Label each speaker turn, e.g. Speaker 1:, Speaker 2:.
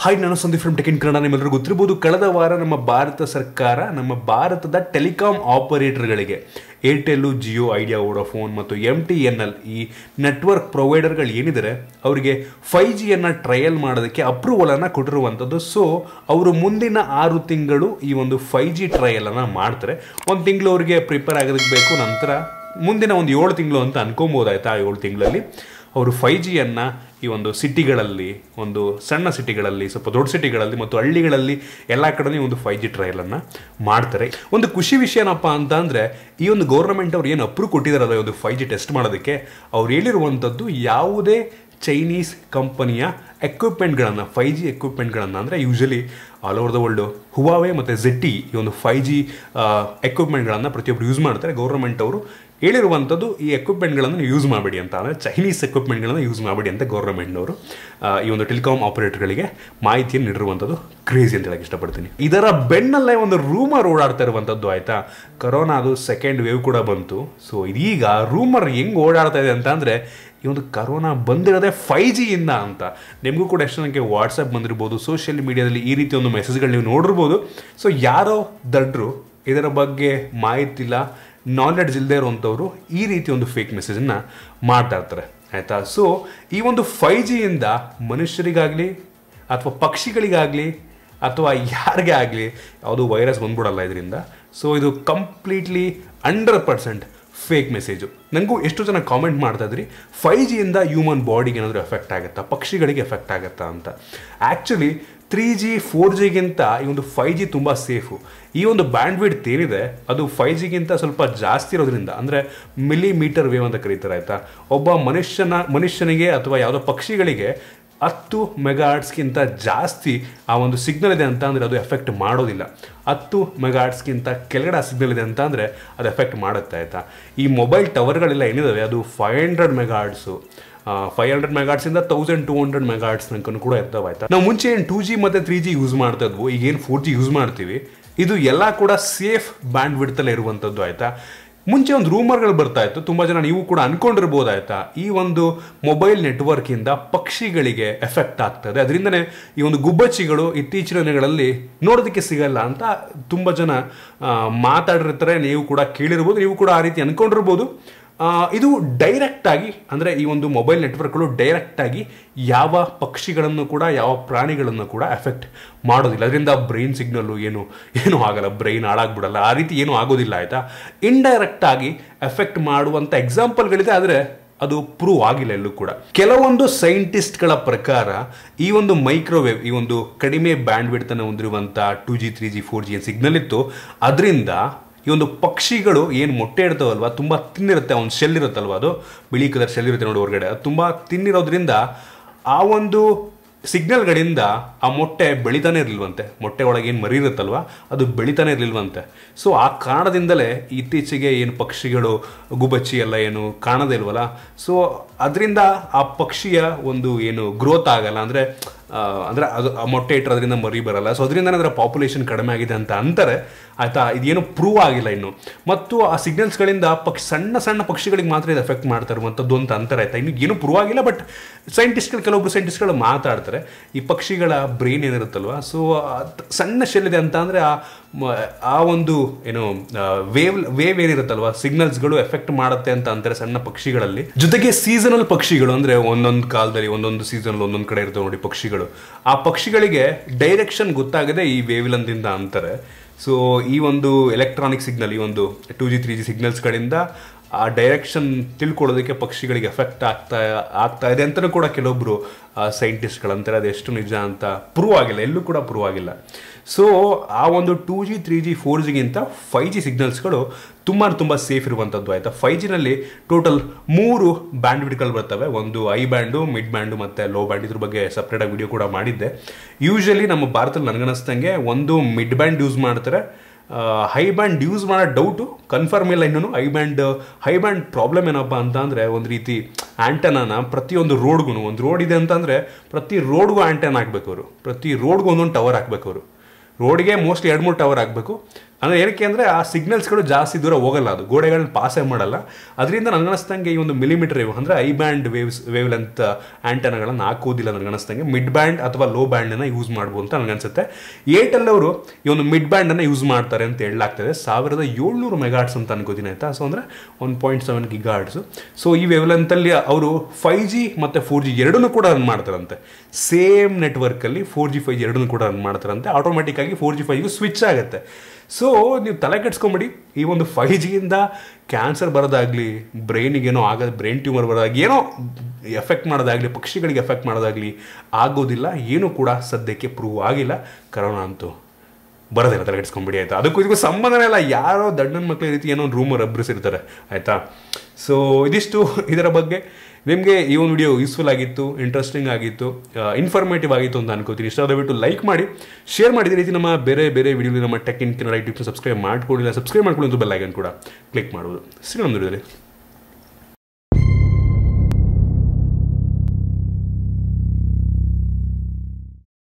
Speaker 1: hi ನಾನು Sandeep from Tech in Kannada ನಿಮ್ಮೆಲ್ಲರಿಗೂ ಗೊತ್ತಿರ್ಬೋದು ಕಳೆದ ವಾರ ನಮ್ಮ ಭಾರತ ಸರ್ಕಾರ ನಮ್ಮ ಭಾರತದ ಟೆಲಿಕಾಂ ಆಪರೇಟರ್ಗಳಿಗೆ ಏರ್ಟೆಲ್ಲು ಜಿಯೋ ಐಡಿಯಾ ವೋಡಾಫೋನ್ ಮತ್ತು ಎಮ್ ಟಿ ಎನ್ ಎಲ್ ಈ ನೆಟ್ವರ್ಕ್ ಪ್ರೊವೈಡರ್ಗಳು ಏನಿದ್ದಾರೆ ಅವರಿಗೆ ಫೈ ಜಿಯನ್ನು ಟ್ರಯಲ್ ಮಾಡೋದಕ್ಕೆ ಅಪ್ರೂವಲನ್ನು ಕೊಟ್ಟಿರುವಂಥದ್ದು ಸೊ ಅವರು ಮುಂದಿನ ಆರು ತಿಂಗಳು ಈ ಒಂದು ಫೈ ಜಿ ಟ್ರಯಲನ್ನು ಮಾಡ್ತಾರೆ ಒಂದು ತಿಂಗಳು ಅವರಿಗೆ ಪ್ರಿಪೇರ್ ಆಗೋದಕ್ಕೆ ಬೇಕು ನಂತರ ಮುಂದಿನ ಒಂದು ಏಳು ತಿಂಗಳು ಅಂತ ಅನ್ಕೊಬೋದಾಯ್ತಾ ಆ ಏಳು ತಿಂಗಳಲ್ಲಿ ಅವರು ಫೈ ಜಿಯನ್ನು ಈ ಒಂದು ಸಿಟಿಗಳಲ್ಲಿ ಒಂದು ಸಣ್ಣ ಸಿಟಿಗಳಲ್ಲಿ ಸ್ವಲ್ಪ ದೊಡ್ಡ ಸಿಟಿಗಳಲ್ಲಿ ಮತ್ತು ಹಳ್ಳಿಗಳಲ್ಲಿ ಎಲ್ಲ ಕಡೆ ಒಂದು ಫೈ ಜಿ ಟ್ರಯಲನ್ನು ಮಾಡ್ತಾರೆ ಒಂದು ಖುಷಿ ವಿಷಯ ಏನಪ್ಪ ಅಂತ ಅಂದರೆ ಈ ಒಂದು ಗೌರ್ಮೆಂಟ್ ಅವ್ರು ಏನು ಅಪ್ರೂವ್ ಕೊಟ್ಟಿದ್ದಾರಲ್ಲ ಈ ಒಂದು ಫೈ ಜಿ ಟೆಸ್ಟ್ ಮಾಡೋದಕ್ಕೆ ಅವ್ರು ಹೇಳಿರುವಂಥದ್ದು ಯಾವುದೇ ಚೈನೀಸ್ ಕಂಪನಿಯ ಎಕ್ವಿಪ್ಮೆಂಟ್ಗಳನ್ನು ಫೈ ಜಿ ಎಕ್ವಿಪ್ಮೆಂಟ್ಗಳನ್ನು ಅಂದರೆ usually all over the world Huawei ಮತ್ತು ಜೆಟ್ಟಿ ಈ ಒಂದು ಫೈ ಜಿ ಎಕ್ವಿಪ್ಮೆಂಟ್ಗಳನ್ನು ಪ್ರತಿಯೊಬ್ಬರು ಯೂಸ್ ಮಾಡ್ತಾರೆ ಗೌರ್ಮೆಂಟ್ ಅವರು ಹೇಳಿರುವಂಥದ್ದು ಈ ಎಕ್ವಿಪ್ಮೆಂಟ್ಗಳನ್ನು ಯೂಸ್ ಮಾಡಬೇಡಿ ಅಂತ ಅಂದರೆ ಚೈನೀಸ್ ಎಕ್ವಿಪ್ಮೆಂಟ್ಗಳನ್ನು ಯೂಸ್ ಮಾಡಬೇಡಿ ಅಂತ ಗೌರ್ಮೆಂಟ್ನವರು ಈ ಒಂದು ಟೆಲಿಕಾಂ ಆಪರೇಟರ್ಗಳಿಗೆ ಮಾಹಿತಿಯನ್ನು ನೀಡಿರುವಂಥದ್ದು ಕ್ರೇಜಿ ಅಂತ ಹೇಳಕ್ಕೆ ಇಷ್ಟಪಡ್ತೀನಿ ಇದರ ಬೆನ್ನಲ್ಲೇ ಒಂದು ರೂಮರ್ ಓಡಾಡ್ತಾ ಇರುವಂಥದ್ದು ಆಯಿತಾ ಕರೋನಾ ಅದು ಸೆಕೆಂಡ್ ವೇವ್ ಕೂಡ ಬಂತು ಸೊ ಇದೀಗ ರೂಮರ್ ಹೆಂಗೆ ಓಡಾಡ್ತಾ ಇದೆ ಅಂತ ಅಂದರೆ ಈ ಒಂದು ಕರೋನಾ ಬಂದಿರೋದೇ ಫೈ ಜಿಯಿಂದ ಅಂತ ನಿಮಗೂ ಕೂಡ ಎಷ್ಟು ನನಗೆ ವಾಟ್ಸಪ್ ಬಂದಿರ್ಬೋದು ಸೋಷಿಯಲ್ ಮೀಡಿಯಾದಲ್ಲಿ ಈ ರೀತಿ ಒಂದು ಮೆಸೇಜ್ಗಳು ನೀವು ನೋಡಿರ್ಬೋದು ಸೊ ಯಾರೋ ದಡ್ರು ಇದರ ಬಗ್ಗೆ ಮಾಹಿತಿ ಇಲ್ಲ ನಾಲೆಡ್ಜ್ ಇಲ್ಲದೆ ಇರುವಂಥವ್ರು ಈ ರೀತಿ ಒಂದು ಫೇಕ್ ಮೆಸೇಜನ್ನು ಮಾಡ್ತಾ ಇರ್ತಾರೆ ಆಯಿತಾ ಸೊ ಈ ಒಂದು ಫೈ ಜಿಯಿಂದ ಮನುಷ್ಯರಿಗಾಗಲಿ ಅಥವಾ ಪಕ್ಷಿಗಳಿಗಾಗಲಿ ಅಥವಾ ಯಾರಿಗೆ ಆಗಲಿ ಯಾವುದೂ ವೈರಸ್ ಬಂದ್ಬಿಡಲ್ಲ ಇದರಿಂದ ಸೊ ಇದು completely hundred percent fake message ನನಗೂ ಎಷ್ಟು ಜನ ಕಾಮೆಂಟ್ ಮಾಡ್ತಾ ಇದ್ರಿ ಫೈ ಜಿಯಿಂದ ಹ್ಯೂಮನ್ ಬಾಡಿಗೆ ಏನಾದರೂ ಎಫೆಕ್ಟ್ ಆಗುತ್ತಾ ಪಕ್ಷಿಗಳಿಗೆ ಎಫೆಕ್ಟ್ ಆಗುತ್ತಾ ಅಂತ ಆ್ಯಕ್ಚುಲಿ ತ್ರೀ ಜಿ ಫೋರ್ ಜಿಗಿಂತ ಈ ಒಂದು ಫೈ ಜಿ ತುಂಬ ಸೇಫು ಈ ಒಂದು ಬ್ಯಾಂಡ್ ವಿಡ್ತ್ ಏನಿದೆ ಅದು ಫೈ ಜಿಗಿಂತ ಸ್ವಲ್ಪ ಜಾಸ್ತಿ ಇರೋದ್ರಿಂದ ಅಂದರೆ ಮಿಲಿ ಮೀಟರ್ ವೇವ್ ಅಂತ ಕರೀತಾರೆ ಆಯಿತಾ ಒಬ್ಬ ಮನುಷ್ಯನ ಮನುಷ್ಯನಿಗೆ ಅಥವಾ ಯಾವುದೋ ಪಕ್ಷಿಗಳಿಗೆ ಹತ್ತು ಮೆಗಾಟ್ಸ್ಗಿಂತ ಜಾಸ್ತಿ ಆ ಒಂದು ಸಿಗ್ನಲ್ ಇದೆ ಅಂತ ಅಂದರೆ ಅದು ಎಫೆಕ್ಟ್ ಮಾಡೋದಿಲ್ಲ ಹತ್ತು ಮೆಗಾಟ್ಸ್ಗಿಂತ ಕೆಳಗಡೆ ಆ ಸಿಗ್ನಲ್ ಇದೆ ಅಂತ ಅಂದರೆ ಅದು ಎಫೆಕ್ಟ್ ಮಾಡುತ್ತೆ ಆಯಿತಾ ಈ ಮೊಬೈಲ್ ಟವರ್ಗಳೆಲ್ಲ ಏನಿದಾವೆ ಅದು five hundred megahertz five hundred ಮೆಗಾಟ್ಸಿಂದ ತೌಸಂಡ್ ಟೂ ಹಂಡ್ರೆಡ್ ಮೆಗಾಟ್ಸ್ ತನಕ ಕೂಡ ಇರ್ತಾವೆ ಆಯ್ತಾ ನಾವು ಮುಂಚೆ ಏನು ಟೂ ಜಿ ಮತ್ತು ತ್ರೀ ಜಿ ಯೂಸ್ ಮಾಡ್ತಾ ಇದ್ವು ಈಗ ಏನು ಫೋರ್ ಜಿ ಯೂಸ್ ಮಾಡ್ತೀವಿ ಇದು ಎಲ್ಲ ಕೂಡ ಸೇಫ್ ಬ್ಯಾಂಡ್ ಬಿಡ್ತಲೇ ಇರುವಂಥದ್ದು ಆಯಿತಾ ಮುಂಚೆ ಒಂದು ರೂಮರ್ಗಳು ಬರ್ತಾ ಇತ್ತು ತುಂಬ ಜನ ನೀವು ಕೂಡ ಅನ್ಕೊಂಡಿರ್ಬೋದಾಯ್ತಾ ಈ ಒಂದು ಮೊಬೈಲ್ ನೆಟ್ವರ್ಕಿಂದ ಪಕ್ಷಿಗಳಿಗೆ ಎಫೆಕ್ಟ್ ಆಗ್ತದೆ ಅದರಿಂದನೇ ಈ ಒಂದು ಗುಬ್ಬಚ್ಚಿಗಳು ಇತ್ತೀಚಿನ ದಿನಗಳಲ್ಲಿ ನೋಡೋದಕ್ಕೆ ಸಿಗಲ್ಲ ಅಂತ ತುಂಬ ಜನ ಮಾತಾಡಿರ್ತಾರೆ ನೀವು ಕೂಡ ಕೇಳಿರ್ಬೋದು ನೀವು ಕೂಡ ಆ ರೀತಿ ಅನ್ಕೊಂಡಿರ್ಬೋದು ಇದು ಡೈರೆಕ್ಟಾಗಿ ಅಂದರೆ ಈ ಒಂದು ಮೊಬೈಲ್ ನೆಟ್ವರ್ಕ್ಗಳು ಡೈರೆಕ್ಟಾಗಿ ಯಾವ ಪಕ್ಷಿಗಳನ್ನು ಕೂಡ ಯಾವ ಪ್ರಾಣಿಗಳನ್ನು ಕೂಡ ಎಫೆಕ್ಟ್ ಮಾಡೋದಿಲ್ಲ ಅದರಿಂದ ಬ್ರೈನ್ ಸಿಗ್ನಲ್ಲು ಏನು ಏನೂ ಆಗಲ್ಲ ಬ್ರೈನ್ ಹಾಳಾಗ್ಬಿಡಲ್ಲ ಆ ರೀತಿ ಏನೂ ಆಗೋದಿಲ್ಲ ಆಯಿತಾ ಇಂಡೈರೆಕ್ಟಾಗಿ ಎಫೆಕ್ಟ್ ಮಾಡುವಂಥ ಎಕ್ಸಾಂಪಲ್ಗಳಿದೆ ಆದರೆ ಅದು ಪ್ರೂವ್ ಆಗಿಲ್ಲ ಎಲ್ಲೂ ಕೂಡ ಕೆಲವೊಂದು ಸೈಂಟಿಸ್ಟ್ಗಳ ಪ್ರಕಾರ ಈ ಒಂದು ಮೈಕ್ರೋವೇವ್ ಈ ಒಂದು ಕಡಿಮೆ ಬ್ಯಾಂಡ್ ಬಿಡ್ತನ ಹೊಂದಿರುವಂಥ two G three G four G ಏನು ಸಿಗ್ನಲ್ ಇತ್ತು ಅದರಿಂದ ಈ ಒಂದು ಪಕ್ಷಿಗಳು ಏನು ಮೊಟ್ಟೆ ಇಡ್ತಾವಲ್ವ ತುಂಬ ತಿನ್ನಿರುತ್ತೆ ಒಂದು ಶೆಲ್ ಇರುತ್ತಲ್ವ ಅದು ಬಿಳಿ ಕಲರ್ ಶೆಲ್ ಇರುತ್ತೆ ನೋಡಿ ಹೊರಗಡೆ ಅದು ತುಂಬ ತಿನ್ನಿರೋದ್ರಿಂದ ಆ ಒಂದು ಸಿಗ್ನಲ್ಗಳಿಂದ ಆ ಮೊಟ್ಟೆ ಬೆಳಿತಾನೆ ಇರಲಿಲ್ವಂತೆ ಮೊಟ್ಟೆ ಒಳಗೆ ಏನು ಮರಿ ಇರುತ್ತಲ್ವ ಅದು ಬೆಳಿತಾನೆ ಇರಲಿಲ್ವಂತೆ ಸೊ ಆ ಕಾರಣದಿಂದಲೇ ಇತ್ತೀಚೆಗೆ ಏನು ಪಕ್ಷಿಗಳು ಗುಬಚ್ಚಿ ಎಲ್ಲ ಏನು ಕಾಣದೇ ಇಲ್ವಲ್ಲ ಸೊ ಅದರಿಂದ ಆ ಪಕ್ಷಿಯ ಒಂದು ಏನು ಗ್ರೋತ್ ಆಗಲ್ಲ ಅಂದರೆ ಅಂದರೆ ಅದು ಆ ಮೊಟ್ಟೆ ಇಟ್ಟಿರೋದ್ರಿಂದ ಮರಿ ಬರಲ್ಲ ಸೊ ಅದರಿಂದ ಅದರ ಪಾಪ್ಯುಲೇಷನ್ ಕಡಿಮೆ ಆಗಿದೆ ಅಂತ ಅಂತಾರೆ ಆಯಿತಾ ಇದೇನು ಪ್ರೂವ್ ಆಗಿಲ್ಲ ಇನ್ನು ಮತ್ತು ಆ ಸಿಗ್ನಲ್ಸ್ಗಳಿಂದ ಪಕ್ಷಿ ಸಣ್ಣ ಸಣ್ಣ ಪಕ್ಷಿಗಳಿಗೆ ಮಾತ್ರ ಇದು ಎಫೆಕ್ಟ್ ಮಾಡ್ತಾ ಇರುವಂಥದ್ದು ಅಂತ ಅಂತಾರೆ ಆಯ್ತಾ ಇನ್ನು ಏನು ಪ್ರೂವ್ ಆಗಿಲ್ಲ ಬಟ್ ಸೈಂಟಿಸ್ಟ್ಗಳು ಕೆಲವೊಬ್ರು ಸೈಂಟಿಸ್ಟ್ಗಳು ಮಾತಾಡ್ತಾರೆ ಈ ಪಕ್ಷಿಗಳ ಬ್ರೈನ್ ಏನಿರುತ್ತಲ್ವ ಸೊ ಸಣ್ಣ ಶೆಲ್ ಇದೆ ಅಂತ ಅಂದರೆ ಆ ಆ ಒಂದು ಏನು ವೇವ್ ವೇವ್ ಏನಿರುತ್ತಲ್ವ ಸಿಗ್ನಲ್ಸ್ಗಳು ಎಫೆಕ್ಟ್ ಮಾಡುತ್ತೆ ಅಂತ ಅಂತಾರೆ ಸಣ್ಣ ಪಕ್ಷಿಗಳಲ್ಲಿ ಜೊತೆಗೆ ಸೀಸನಲ್ ಪಕ್ಷಿಗಳು ಅಂದರೆ ಒಂದೊಂದು ಕಾಲದಲ್ಲಿ ಒಂದೊಂದು ಸೀಸನ್ ಒಂದೊಂದು ಕಡೆ ಇರ್ತವೆ ನೋಡಿ ಪಕ್ಷಿಗಳು ಆ ಪಕ್ಷಿಗಳಿಗೆ ಡೈರೆಕ್ಷನ್ ಗೊತ್ತಾಗದೆ ಈ ವೇವ್ಲಂದಿಂದ ಅಂತಾರೆ ಸೊ ಈ ಒಂದು ಎಲೆಕ್ಟ್ರಾನಿಕ್ ಸಿಗ್ನಲ್ ಈ ಒಂದು ಟೂ ಜಿ ತ್ರೀ ಜಿ ಸಿಗ್ನಲ್ಸ್ಗಳಿಂದ ಆ ಡೈರೆಕ್ಷನ್ ತಿಳ್ಕೊಳ್ಳೋದಕ್ಕೆ ಪಕ್ಷಿಗಳಿಗೆ ಎಫೆಕ್ಟ್ ಆಗ್ತಾ ಆಗ್ತಾ ಇದೆ ಅಂತಲೂ ಕೂಡ ಕೆಲವೊಬ್ಬರು ಸೈಂಟಿಸ್ಟ್ಗಳಂತಾರೆ ಅದು ಎಷ್ಟು ನಿಜ ಅಂತ ಪ್ರೂವ್ ಆಗಿಲ್ಲ ಎಲ್ಲೂ ಕೂಡ ಪ್ರೂವ್ ಆಗಿಲ್ಲ ಸೊ ಆ ಒಂದು two G three G four ಜಿಗಿಂತ ಫೈ ಜಿ ಸಿಗ್ನಲ್ಸ್ಗಳು ತುಂಬ ತುಂಬ ಸೇಫ್ ಇರುವಂಥದ್ದು ಆಯಿತಾ ಫೈ ಜಿನಲ್ಲಿ ಟೋಟಲ್ ಮೂರು ಬ್ಯಾಂಡ್ ವಿಡ್ಗಳು ಬರ್ತವೆ ಒಂದು ಐ ಬ್ಯಾಂಡು ಮಿಡ್ ಬ್ಯಾಂಡು ಮತ್ತು ಲೋ ಬ್ಯಾಂಡ್ ಇದ್ರ ಬಗ್ಗೆ ಸಪ್ರೇಟಾಗಿ ವಿಡಿಯೋ ಕೂಡ ಮಾಡಿದ್ದೆ ಯೂಶಲಿ ನಮ್ಮ ಭಾರತದಲ್ಲಿ ನನಗನ್ನಿಸ್ದಂಗೆ ಒಂದು ಮಿಡ್ ಬ್ಯಾಂಡ್ ಯೂಸ್ ಮಾಡ್ತಾರೆ ಹೈ ಬ್ಯಾಂಡ್ ಯೂಸ್ ಮಾಡೋ ಡೌಟು ಕನ್ಫರ್ಮ್ ಇಲ್ಲ ಇನ್ನೂ high band high band problem ಏನಪ್ಪ ಅಂತ ಅಂದರೆ ಒಂದು ರೀತಿ ಆ್ಯಂಟನಾನ ಪ್ರತಿಯೊಂದು ರೋಡ್ಗೂ ಒಂದು ರೋಡ್ ಇದೆ ಅಂತಂದರೆ ಪ್ರತಿ ರೋಡ್ಗೂ ಆ್ಯಂಟನ್ ಹಾಕ್ಬೇಕು ಅವರು ಪ್ರತಿ ರೋಡ್ಗೂ ಒಂದೊಂದು ಟವರ್ ಹಾಕ್ಬೇಕು ಅವರು ರೋಡ್ಗೆ ಮೋಸ್ಟ್ಲಿ ಎರಡು ಮೂರು ಟವರ್ ಹಾಕಬೇಕು ಅಂದರೆ ಏನಕ್ಕೆ ಅಂದರೆ ಆ ಸಿಗ್ನಲ್ಸ್ಗಳು ಜಾಸ್ತಿ ದೂರ ಹೋಗಲ್ಲ ಅದು ಗೋಡೆಗಳನ್ನ ಪಾಸೇ ಮಾಡಲ್ಲ ಅದರಿಂದ ನನಗನ್ನಿಸ್ದಂಗೆ ಈ ಒಂದು ಮಿಲಿಮೀಟರ್ ವೇವ್ ಅಂದರೆ high band waves wavelength ಆ್ಯಂಟನಗಳನ್ನು ಹಾಕೋದಿಲ್ಲ ನನಗನ್ನಿಸ್ದಂಗೆ ಮಿಡ್ ಬ್ಯಾಂಡ್ ಅಥವಾ ಲೋ ಬ್ಯಾಂಡನ್ನು ಯೂಸ್ ಮಾಡ್ಬೋದು ಅಂತ ನನಗನ್ಸುತ್ತೆ ಏರ್ಟೆಲ್ ಅವರು ಈ ಒಂದು ಮಿಡ್ ಬ್ಯಾಂಡನ್ನು ಯೂಸ್ ಮಾಡ್ತಾರೆ ಅಂತ ಹೇಳಲಾಗ್ತದೆ ಸಾವಿರದ ಏಳ್ನೂರು ಮೆಗಾಟ್ಸ್ ಅಂತ ಅನ್ಕೋತೀನಿ ಆಯ್ತಾ ಸೊ ಅಂದರೆ one point seven gigahertz so ಈ ವೇವ್ ಲೆಂತಲ್ಲಿ ಅವರು ಫೈ ಜಿ ಮತ್ತು ಫೋರ್ ಜಿ ಎರಡನ್ನೂ ಕೂಡ ರನ್ ಮಾಡ್ತಾರಂತೆ ಸೇಮ್ ನೆಟ್ವರ್ಕಲ್ಲಿ ಫೋರ್ ಜಿ ಫೈ ಜಿ ಎರಡನ್ನೂ ಕೂಡ ರನ್ ಮಾಡ್ತಾರಂತೆ ಆಟೋಮೆಟಿಕ್ ಆಗಿ ಫೋರ್ ಜಿ ಫೈವ್ಗೂ ಸ್ವಿಚ್ ಆಗುತ್ತೆ ಸೊ ನೀವು ತಲೆ ಕೆಡ್ಸ್ಕೊಂಬಿಡಿ ಈ ಒಂದು ಫೈ ಜಿಯಿಂದ ಕ್ಯಾನ್ಸರ್ ಬರೋದಾಗಲಿ ಬ್ರೈನಿಗೇನೋ ಆಗೋದು ಬ್ರೈನ್ ಟ್ಯೂಮರ್ ಬರೋದಾಗಲಿ ಏನೋ ಎಫೆಕ್ಟ್ ಮಾಡೋದಾಗಲಿ ಪಕ್ಷಿಗಳಿಗೆ ಎಫೆಕ್ಟ್ ಮಾಡೋದಾಗಲಿ ಆಗೋದಿಲ್ಲ ಏನೂ ಕೂಡ ಸದ್ಯಕ್ಕೆ ಪ್ರೂವ್ ಆಗಿಲ್ಲ ಕರೋನಾ ಅಂತೂ ಬರೋದಿಲ್ಲ ತಲೆ ಕೆಡ್ಸ್ಕೊಂಬಿಡಿ ಆಯ್ತಾ ಅದಕ್ಕೂ ಇದಕ್ಕೂ ಸಂಬಂಧನೇ ಇಲ್ಲ ಯಾರೋ ದಡ್ಡನ ಮಕ್ಳ ರೀತಿ ಏನೋ ಒಂದು ರೂಮರ್ ಅಬ್ರಿಸಿರ್ತಾರೆ ಆಯ್ತಾ ಸೊ ಇದಿಷ್ಟು ಇದರ ಬಗ್ಗೆ ನಿಮಗೆ ಈ ಒಂದು ವಿಡಿಯೋ ಯೂಸ್ಫುಲ್ ಆಗಿತ್ತು ಇಂಟ್ರೆಸ್ಟಿಂಗ್ ಆಗಿತ್ತು ಇನ್ಫಾರ್ಮೇಟಿವ್ ಆಗಿತ್ತು ಅಂತ ಅನ್ಕೋತೀನಿ ಇಷ್ಟ ದಯವಿಟ್ಟು ಲೈಕ್ ಮಾಡಿ ಶೇರ್ ಮಾಡಿದ ರೀತಿ ನಮ್ಮ ಬೇರೆ ಬೇರೆ ವಿಡಿಯೋ ನಮ್ಮ Tech in Kannada YouTube subscribe ಮಾಡ್ಕೊಂಡಿಲ್ಲ ಸಬ್ಸ್ಕ್ರೈಬ್ ಮಾಡ್ಕೊಳ್ಳಿ ಅಂತ ಬೆಲ್ ಐಕನ್ ಕೂಡ ಕ್ಲಿಕ್ ಮಾಡ್ಬೋದು ಸಿಗೋಣ ಒಂದು ವಿಡಿಯೋದಲ್ಲಿ